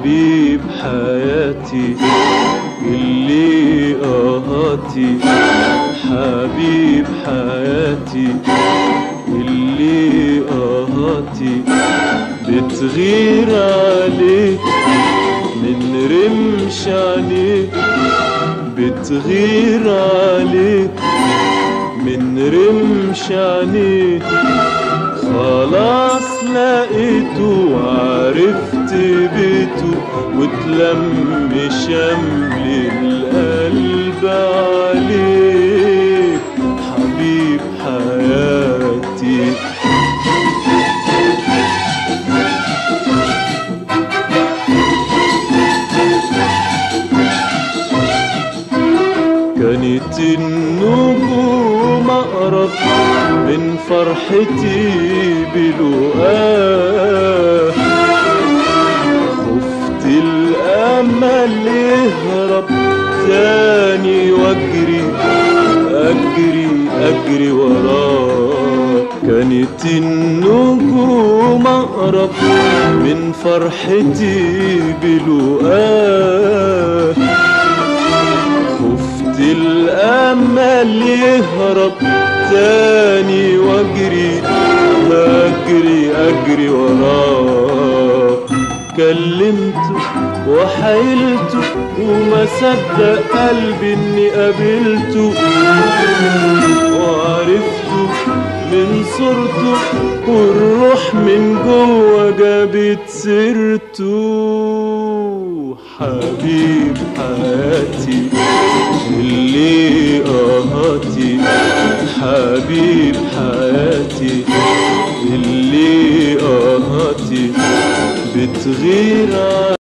حبيب حياتي اللي قهاتي حبيب حياتي اللي قهاتي بتغير عليك من رمش عليك بتغير عليك من رمش عليك خلاص لقيته وعرفت بيته وتلم شمل القلب عليك حبيب حياتي كانت النجوم أقرب من فرحتي بلقاه خفت الأمل يهرب تاني واجري أجري أجري وراه كانت النجوم أقرب من فرحتي بلقاه خفت الأمل يهرب تاني واجري أجري أجري وراه كلمته وحيلته وما صدق قلبي اني قابلته وعرفته من صورته والروح من جوه جابت سيرته حبيب حياتي اللي قهاتي حبيب حياتي اللي قهاتي بتغير